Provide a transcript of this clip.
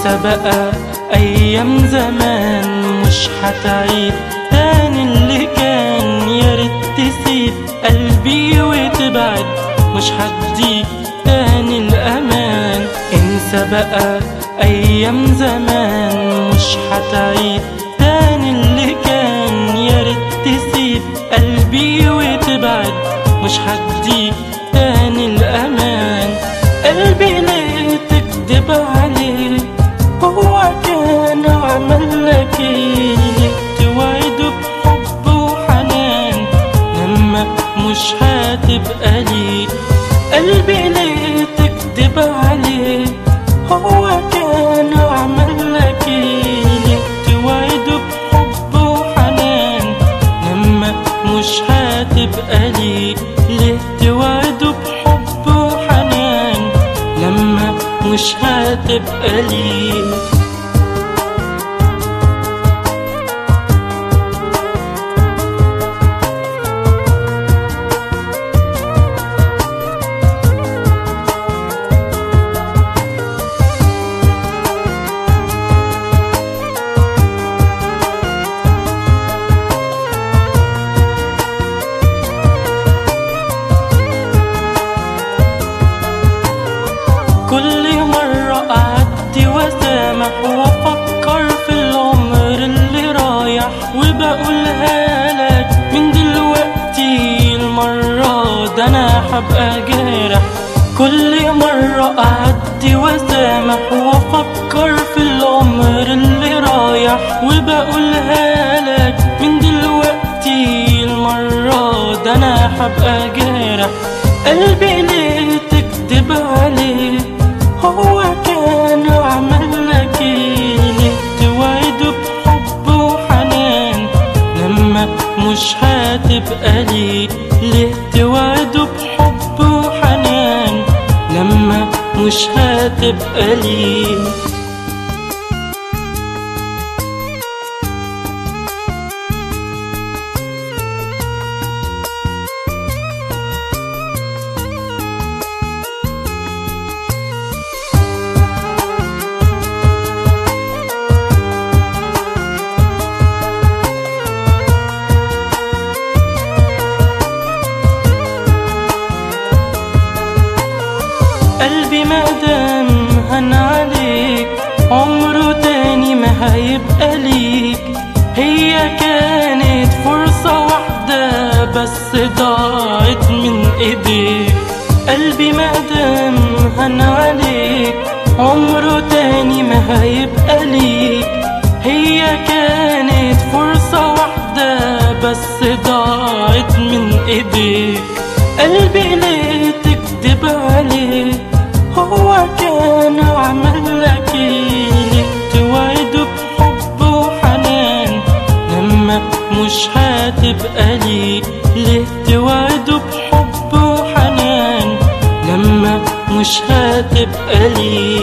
انسى بقى ايام زمان مش هتعيد تاني اللي كان يا ريت تسيب قلبي وتبعد مش هديك تاني الامان انسى بقى ايام زمان مش هتعيد تاني اللي كان يا ريت تسيب قلبي وتبعد مش هديك تاني الامان قلبي ليه تكدب عليه هو كان عمل لك ايه ليه توعده بحب وحنان لما مش هتبقى ليه قلبي ليه تكدب عليه هو كان عمل لك ايه ليه توعده بحب وحنان لما مش هتبقى ليه ليه توعده بحب وحنان لما مش هتبقى ليه كل مرة أعدي وأسامح وأفكر في العمر اللي رايح وبقولها لك من دلوقتي المرة ده أنا هبقى جارح كل مرة أعدي وأسامح وأفكر في العمر اللي رايح وبقولها لك من دلوقتي المرة ده أنا هبقى جارح قلبي ليه تكدب عليه هو كان عمل لك ايه ليه توعده بحب وحنان لما مش هتبقى ليه ليه توعده بحب وحنان لما مش هتبقى ليه قلبي ما دام هن عليك عمره تاني ما هيبقى ليك هي كانت فرصة واحدة بس ضاعت من ايديك قلبي ما دام هن عليك عمره تاني ما هيبقى ليك هي كانت فرصة واحدة بس ضاعت من ايديك قلبي ليه تكدب عليه هو كان عمل لك ايه ليه توعده بحب وحنان لما مش هتبقى ليه ليه توعده بحب وحنان لما مش هتبقى ليه